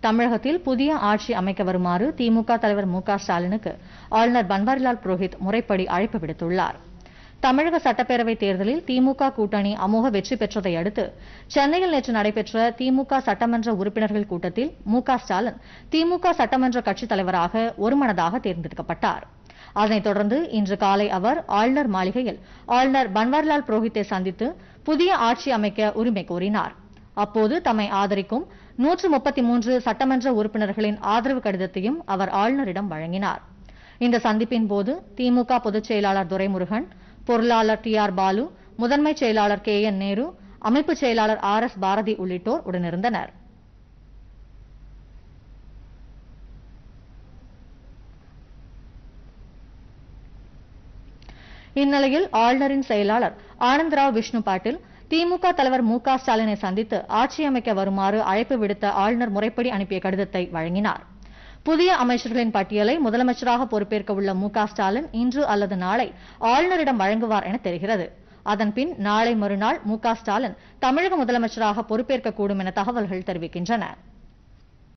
தமிழகத்தில் புதிய ஆட்சி அமைக்க வருமாறு திமுக தலைவர் மு க ஸ்டாலினுக்கு ஆளுநர் பன்வாரிலால் புரோஹித் முறைப்படி அழைப்பு விடுத்துள்ளார் தமிழக சட்டப்பேரவைத் தேர்தலில் திமுக கூட்டணி அமோக வெற்றி பெற்றதை அடுத்து சென்னையில் நேற்று நடைபெற்ற திமுக சட்டமன்ற உறுப்பினர்கள் கூட்டத்தில் மு க ஸ்டாலின் திமுக சட்டமன்ற கட்சித் தலைவராக ஒருமனதாக தேர்ந்தெடுக்கப்பட்டார் அதனைத் தொடர்ந்து இன்று காலை அவர் ஆளுநர் மாளிகையில் ஆளுநர் பன்வாரிலால் புரோஹித்தை சந்தித்து புதிய ஆட்சி அமைக்க உரிமை கோரினார் அப்போது தம்மை ஆதரிக்கும் நூற்று முப்பத்தி மூன்று சட்டமன்ற உறுப்பினர்களின் ஆதரவு கடிதத்தையும் அவர் ஆளுநரிடம் வழங்கினார் இந்த சந்திப்பின் போது திமுக பொதுச் செயலாளர் துரைமுருகன் பொருளாளர் டி ஆர் பாலு முதன்மைச் செயலாளர் கே என் நேரு அமைப்புச் செயலாளர் ஆர் எஸ் பாரதி உள்ளிட்டோர் உடனிருந்தனர் இந்நிலையில் ஆளுநரின் செயலாளர் ஆனந்தராவ் விஷ்ணு பாட்டில் திமுக தலைவர் மு க ஸ்டாலினை சந்தித்து ஆட்சி அமைக்க வருமாறு அழைப்பு விடுத்த ஆளுநர் முறைப்படி அனுப்பிய கடிதத்தை வழங்கினார் புதிய அமைச்சர்களின் பட்டியலை முதலமைச்சராக பொறுப்பேற்க உள்ள மு க ஸ்டாலின் இன்று அல்லது நாளை ஆளுநரிடம் வழங்குவார் என தெரிகிறது அதன்பின் நாளை மறுநாள் மு க ஸ்டாலின் தமிழக முதலமைச்சராக பொறுப்பேற்கக்கூடும் என தகவல்கள் தெரிவிக்கின்றன